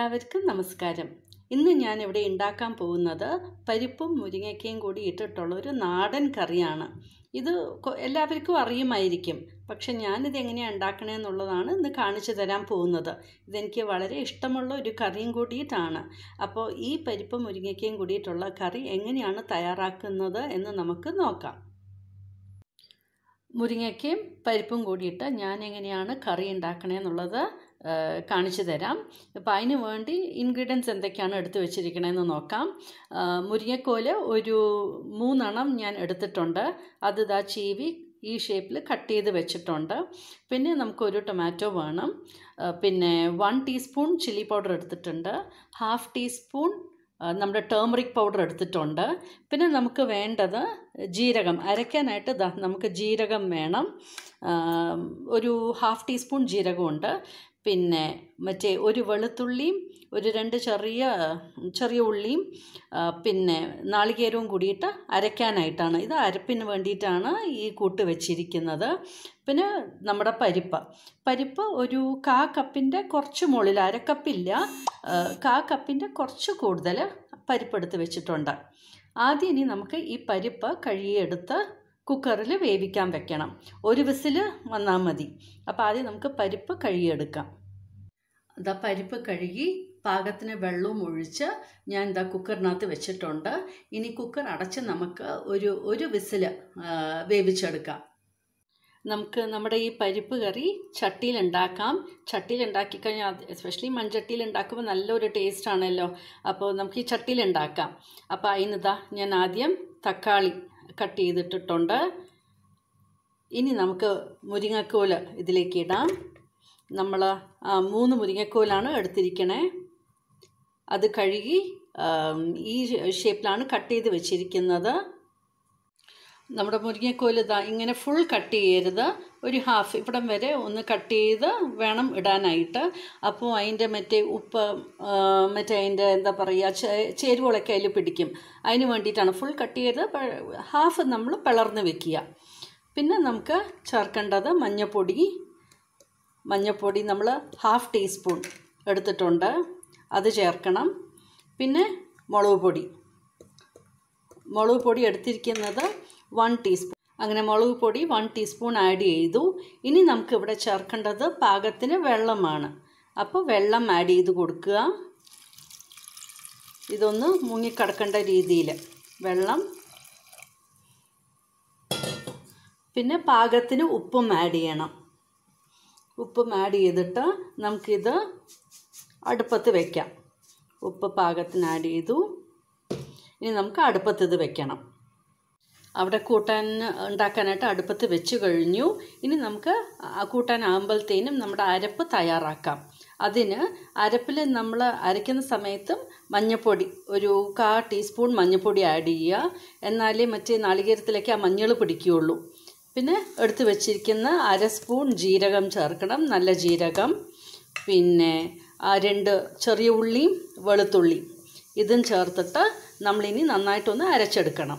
എല്ലാവർക്കും നമസ്കാരം ഇന്ന് ഞാൻ ഇവിടെ ഉണ്ടാക്കാൻ പോകുന്നത് പരിപ്പും മുരിങ്ങയ്ക്കയും കൂടി ഇട്ടിട്ടുള്ള ഒരു നാടൻ കറിയാണ് ഇത് കൊ- എല്ലാവർക്കും അറിയുമായിരിക്കും പക്ഷെ ഞാനിത് എങ്ങനെയാണ് ഉണ്ടാക്കണമെന്നുള്ളതാണ് ഇന്ന് കാണിച്ചു തരാൻ പോകുന്നത് ഇതെനിക്ക് വളരെ ഇഷ്ടമുള്ള ഒരു കറിയും കൂടിയിട്ടാണ് അപ്പോൾ ഈ പരിപ്പും മുരിങ്ങയ്ക്കയും കൂടിയിട്ടുള്ള കറി എങ്ങനെയാണ് തയ്യാറാക്കുന്നത് എന്ന് നമുക്ക് നോക്കാം മുരിങ്ങയ്ക്കയും പരിപ്പും കൂടിയിട്ട് ഞാൻ എങ്ങനെയാണ് കറി ഉണ്ടാക്കണേന്നുള്ളത് ആ, കാണിച്ചു തരാം അപ്പോൾ അതിന് വേണ്ടി ഇൻഗ്രീഡിയൻസ് എന്തൊക്കെയാണ് എടുത്തു വെച്ചിരിക്കണതെന്ന് നോക്കാം ആ, മുരിങ്ങക്കോല് ഒരു മൂന്നെണ്ണം ഞാൻ എടുത്തിട്ടുണ്ട് അത് ഇതാ ചീവി ഈ ഷേപ്പിൽ കട്ട് ചെയ്ത് വെച്ചിട്ടുണ്ട് പിന്നെ നമുക്കൊരു ടൊമാറ്റോ വേണം ആ, പിന്നെ വൺ ടീസ്പൂൺ ചില്ലി പൗഡർ എടുത്തിട്ടുണ്ട് ഹാഫ് ടീസ്പൂൺ ആ, നമ്മുടെ ടേമറിക് പൗഡർ എടുത്തിട്ടുണ്ട് പിന്നെ നമുക്ക് വേണ്ടത് ജീരകം അരയ്ക്കാനായിട്ട് ദാ നമുക്ക് ജീരകം വേണം ആ, ഒരു ഹാഫ് ടീസ്പൂൺ ജീരകമുണ്ട് പിന്നെ മറ്റേ ഒരു വെളുത്തുള്ളിയും ഒരു രണ്ട് ചെറിയ ചെറിയ ഉള്ളിയും ആ, പിന്നെ നാളികേരവും കൂടിയിട്ട് അരയ്ക്കാനായിട്ടാണ് ഇത് അരപ്പിന് വേണ്ടിയിട്ടാണ് ഈ കൂട്ട് വെച്ചിരിക്കുന്നത് പിന്നെ നമ്മുടെ പരിപ്പ് പരിപ്പ് ഒരു കാ കപ്പിൻ്റെ കുറച്ച് മുകളിൽ അരക്കപ്പില്ല ആ, കാ കപ്പിൻ്റെ കുറച്ച് കൂടുതൽ പരിപ്പെടുത്ത് വെച്ചിട്ടുണ്ട് ആദ്യം ഇനി നമുക്ക് ഈ പരിപ്പ് കഴുകിയെടുത്ത് കുക്കറിൽ വേവിക്കാൻ വെക്കണം ഒരു വിസിൽ വന്നാൽ മതി അപ്പോൾ ആദ്യം നമുക്ക് പരിപ്പ് കഴുകിയെടുക്കാം ഇതാ പരിപ്പ് കഴുകി പാകത്തിന് വെള്ളവും ഒഴിച്ച് ഞാൻ ഇതാ കുക്കറിനകത്ത് വെച്ചിട്ടുണ്ട് ഇനി കുക്കർ അടച്ച് നമുക്ക് ഒരു ഒരു വിസിൽ വേവിച്ചെടുക്കാം നമുക്ക് നമ്മുടെ ഈ പരിപ്പ് കറി ചട്ടിയിൽ ഉണ്ടാക്കാം ചട്ടിയിൽ ഉണ്ടാക്കി കഴിഞ്ഞാൽ എസ്പെഷ്യലി മൺചട്ടിയിൽ ഉണ്ടാക്കുമ്പോൾ നല്ലൊരു ടേസ്റ്റ് ആണല്ലോ അപ്പോൾ നമുക്ക് ഈ ചട്ടിയിൽ ഉണ്ടാക്കാം അപ്പോൾ അതിനിതാ ഞാൻ ആദ്യം തക്കാളി കട്ട് ചെയ്തിട്ടിട്ടുണ്ട് ഇനി നമുക്ക് മുരിങ്ങക്കോല് ഇതിലേക്ക് ഇടാം നമ്മൾ മൂന്ന് മുരിങ്ങക്കോലാണ് എടുത്തിരിക്കണേ അത് കഴുകി ആം, ഈ ഷേപ്പിലാണ് കട്ട് ചെയ്ത് വെച്ചിരിക്കുന്നത് നമ്മുടെ മുരിങ്ങക്കോല് ഇതാ ഇങ്ങനെ ഫുൾ കട്ട് ചെയ്യരുത് ഒരു ഹാഫ് ഇവിടം വരെ ഒന്ന് കട്ട് ചെയ്ത് വേണം ഇടാനായിട്ട് അപ്പോൾ അതിൻ്റെ മറ്റേ ഉപ്പ് ആ, മറ്റേ അതിൻ്റെ എന്താ പറയുക ചേ- ചേരുവകളൊക്കെ അതിൽ പിടിക്കും അതിന് വേണ്ടിയിട്ടാണ് ഫുൾ കട്ട് ചെയ്ത് പ- ഹാഫ് നമ്മൾ പിളർന്ന് വെക്കുക പിന്നെ നമുക്ക് ചേർക്കേണ്ടത് മഞ്ഞൾപ്പൊടി മഞ്ഞൾപ്പൊടി നമ്മൾ ഹാഫ് ടീസ്പൂൺ എടുത്തിട്ടുണ്ട് അത് ചേർക്കണം പിന്നെ മുളക് പൊടി മുളക് പൊടി എടുത്തിരിക്കുന്നത് വൺ ടീസ്പൂൺ അങ്ങനെ മുളക് പൊടി വൺ ടീസ്പൂൺ ആഡ് ചെയ്തു ഇനി നമുക്ക് ഇവിടെ ചേർക്കേണ്ടത് പാകത്തിന് വെള്ളമാണ് അപ്പോൾ വെള്ളം ആഡ് ചെയ്ത് കൊടുക്കുക ഇതൊന്ന് മുങ്ങിക്കിടക്കേണ്ട രീതിയിൽ വെള്ളം പിന്നെ പാകത്തിന് ഉപ്പും ആഡ് ചെയ്യണം ഉപ്പും ആഡ് ചെയ്തിട്ട് നമുക്കിത് അടുപ്പത്ത് വെക്കാം ഉപ്പ് പാകത്തിന് ആഡ് ചെയ്തു ഇനി നമുക്ക് അടുപ്പത്ത് ഇത് വെക്കണം അവിടെ കൂട്ടാൻ ഉണ്ടാക്കാനായിട്ട് അടുപ്പത്ത് വെച്ച് കഴിഞ്ഞു ഇനി നമുക്ക് ആ കൂട്ടാൻ ആകുമ്പോഴത്തേനും നമ്മുടെ അരപ്പ് തയ്യാറാക്കാം അതിന് അരപ്പിൽ നമ്മൾ അരയ്ക്കുന്ന സമയത്തും മഞ്ഞൾപ്പൊടി ഒരു കാ ടീസ്പൂൺ മഞ്ഞൾപ്പൊടി ആഡ് ചെയ്യുക എന്നാലേ മറ്റേ നാളികേരത്തിലേക്ക് ആ മഞ്ഞൾ പിടിക്കുകയുള്ളൂ പിന്നെ എടുത്ത് വെച്ചിരിക്കുന്ന അര സ്പൂൺ ജീരകം ചേർക്കണം നല്ല ജീരകം പിന്നെ ആ രണ്ട് ചെറിയ ഉള്ളിയും വെളുത്തുള്ളിയും ഇതും ചേർത്തിട്ട് നമ്മളിനി നന്നായിട്ടൊന്ന് അരച്ചെടുക്കണം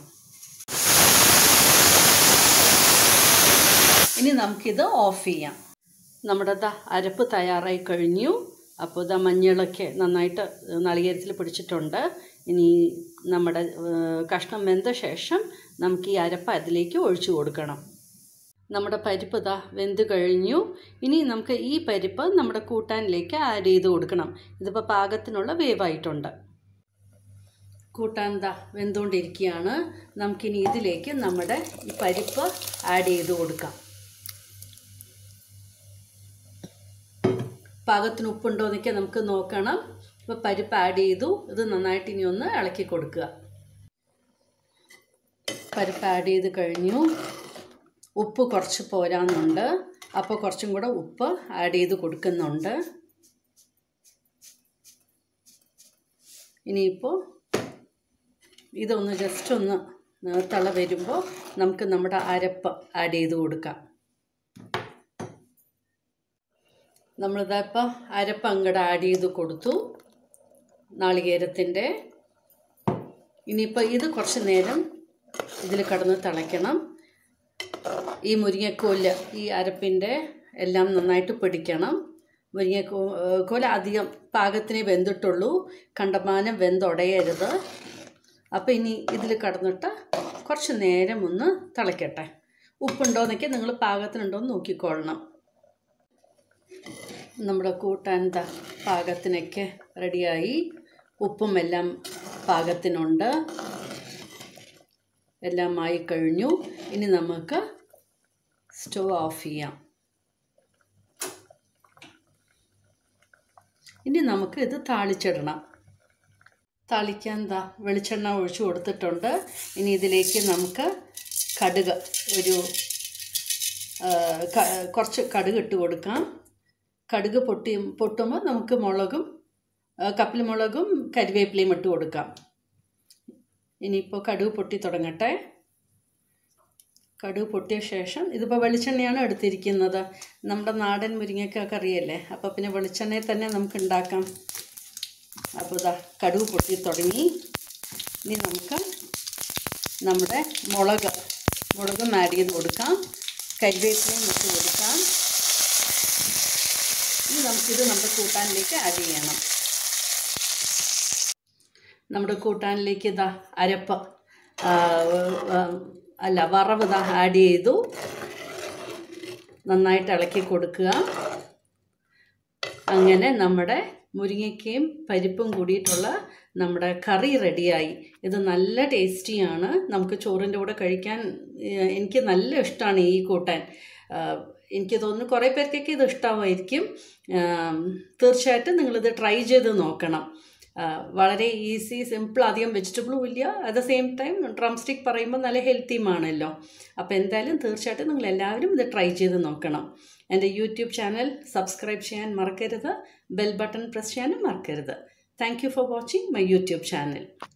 ഇനി നമുക്കിത് ഓഫ് ചെയ്യാം നമ്മുടെ ദാ അരപ്പ് തയ്യാറായി കഴിഞ്ഞു അപ്പോൾ ഇതാ മഞ്ഞളൊക്കെ നന്നായിട്ട് നാളികേരത്തിൽ പിടിച്ചിട്ടുണ്ട് ഇനി നമ്മുടെ ഏഹ്, കഷ്ണം വെന്ത ശേഷം നമുക്ക് ഈ അരപ്പ് അതിലേക്ക് ഒഴിച്ചു കൊടുക്കണം നമ്മുടെ പരിപ്പ് ഇതാ വെന്ത് കഴിഞ്ഞു ഇനി നമുക്ക് ഈ പരിപ്പ് നമ്മുടെ കൂട്ടാനിലേക്ക് ആഡ് ചെയ്ത് കൊടുക്കണം ഇതിപ്പോൾ പാകത്തിനുള്ള വേവായിട്ടുണ്ട് കൂട്ടാൻ ദാ വെന്തുകൊണ്ടിരിക്കുകയാണ് നമുക്കിനി ഇതിലേക്ക് നമ്മുടെ ഈ പരിപ്പ് ആഡ് ചെയ്ത് കൊടുക്കാം പാകത്തിന് ഉപ്പുണ്ടോ എന്നൊക്കെ നമുക്ക് നോക്കണം ഇപ്പോൾ പരിപ്പ് ആഡ് ചെയ്തു ഇത് നന്നായിട്ട് ഇനി ഒന്ന് ഇളക്കി കൊടുക്കുക പരിപ്പ് ആഡ് ചെയ്ത് കഴിഞ്ഞു ഉപ്പ് കുറച്ച് പോരാന്നുണ്ട് അപ്പോൾ കുറച്ചും കൂടെ ഉപ്പ് ആഡ് ചെയ്ത് കൊടുക്കുന്നുണ്ട് ഇനിയിപ്പോൾ ഇതൊന്ന് ജസ്റ്റ് ഒന്ന് തിള വരുമ്പോൾ നമുക്ക് നമ്മുടെ അരപ്പ് ആഡ് ചെയ്ത് കൊടുക്കാം നമ്മളിതാ ഇപ്പോൾ അരപ്പ് അങ്ങോട്ട് ആഡ് ചെയ്ത് കൊടുത്തു നാളികേരത്തിൻ്റെ ഇനിയിപ്പോൾ ഇത് കുറച്ച് നേരം ഇതിൽ കിടന്ന് തിളയ്ക്കണം ഈ മുരിങ്ങക്കോല് ഈ അരപ്പിൻ്റെ എല്ലാം നന്നായിട്ട് പിടിക്കണം മുരിങ്ങക്കോ കോല അധികം പാകത്തിനെ വെന്തിട്ടുള്ളൂ കണ്ടമാനം വെന്തുടയരുത് അപ്പോൾ ഇനി ഇതിൽ കടന്നിട്ട് കുറച്ച് നേരം ഒന്ന് തിളയ്ക്കട്ടെ ഉപ്പുണ്ടോയെന്നൊക്കെ നിങ്ങൾ പാകത്തിനുണ്ടോ എന്ന് നോക്കിക്കൊള്ളണം നമ്മുടെ കൂട്ടാൻ ദാ പാകത്തിനൊക്കെ റെഡിയായി ഉപ്പും എല്ലാം പാകത്തിനുണ്ട് എല്ലാം ആയി കഴിഞ്ഞു ഇനി നമുക്ക് സ്റ്റവ് ഓഫ് ചെയ്യാം ഇനി നമുക്ക് ഇത് താളിച്ചിടണം താളിക്കാൻ എന്താ വെളിച്ചെണ്ണ ഒഴിച്ചു കൊടുത്തിട്ടുണ്ട് ഇനി ഇതിലേക്ക് നമുക്ക് കടുക് ഒരു ആ, ക- കുറച്ച് കടുക് ഇട്ട് കൊടുക്കാം കടുക് പൊട്ടി പൊട്ടുമ്പോൾ നമുക്ക് മുളകും ആ, കപ്പിൽ മുളകും കരിവേപ്പിലയും ഇട്ട് കൊടുക്കാം ഇനിയിപ്പോൾ കടുക് പൊട്ടി തുടങ്ങട്ടെ കടുക് പൊട്ടിയ ശേഷം ഇതിപ്പോൾ വെളിച്ചെണ്ണയാണ് എടുത്തിരിക്കുന്നത് നമ്മുടെ നാടൻ മുരിങ്ങയ്ക്കൊക്കെ അറിയല്ലേ അപ്പോൾ പിന്നെ വെളിച്ചെണ്ണയിൽ തന്നെ നമുക്ക് ഉണ്ടാക്കാം അപ്പോൾ ഇതാ കടുക് പൊട്ടി തുടങ്ങി ഇനി നമുക്ക് നമ്മുടെ മുളക് മുളകും ആഡ് ചെയ്ത് കൊടുക്കാം കരിവേപ്പിലയും ഇട്ട് കൊടുക്കാം ഇനി നമുക്കിത് നമ്മുടെ കൂട്ടാനിലേക്ക് ആഡ് ചെയ്യണം നമ്മുടെ കൂട്ടാനിലേക്ക് ഇതാ അരപ്പ് ആ, ആ, അല്ല വറവ് ഇതാ ആഡ് ചെയ്തു നന്നായിട്ട് ഇളക്കി കൊടുക്കുക അങ്ങനെ നമ്മുടെ മുരിങ്ങയ്ക്കയും പരിപ്പും കൂടിയിട്ടുള്ള നമ്മുടെ കറി റെഡിയായി ഇത് നല്ല ടേസ്റ്റിയാണ് നമുക്ക് ചോറിൻ്റെ കൂടെ കഴിക്കാൻ ഏഹ്, എനിക്ക് നല്ല ഇഷ്ടമാണ് ഈ കൂട്ടാൻ ആഹ്, എനിക്ക് തോന്നുന്നു കുറേ പേർക്കൊക്കെ ഇത് ഇഷ്ടമായിരിക്കും ആം, തീർച്ചയായിട്ടും നിങ്ങളിത് ട്രൈ ചെയ്ത് നോക്കണം ആഹ്, വളരെ ഈസി സിമ്പിൾ അധികം വെജിറ്റബിളും ഇല്ല at the same time drumstick പറയുമ്പോൾ നല്ല ഹെൽത്തിയുമാണല്ലോ അപ്പോൾ എന്തായാലും തീർച്ചയായിട്ടും നിങ്ങൾ എല്ലാവരും ഇത് ട്രൈ ചെയ്ത് നോക്കണം എൻ്റെ യൂട്യൂബ് ചാനൽ സബ്സ്ക്രൈബ് ചെയ്യാൻ മറക്കരുത് ബെൽ ബട്ടൺ പ്രസ് ചെയ്യാനും മറക്കരുത് thank you for watching my YouTube channel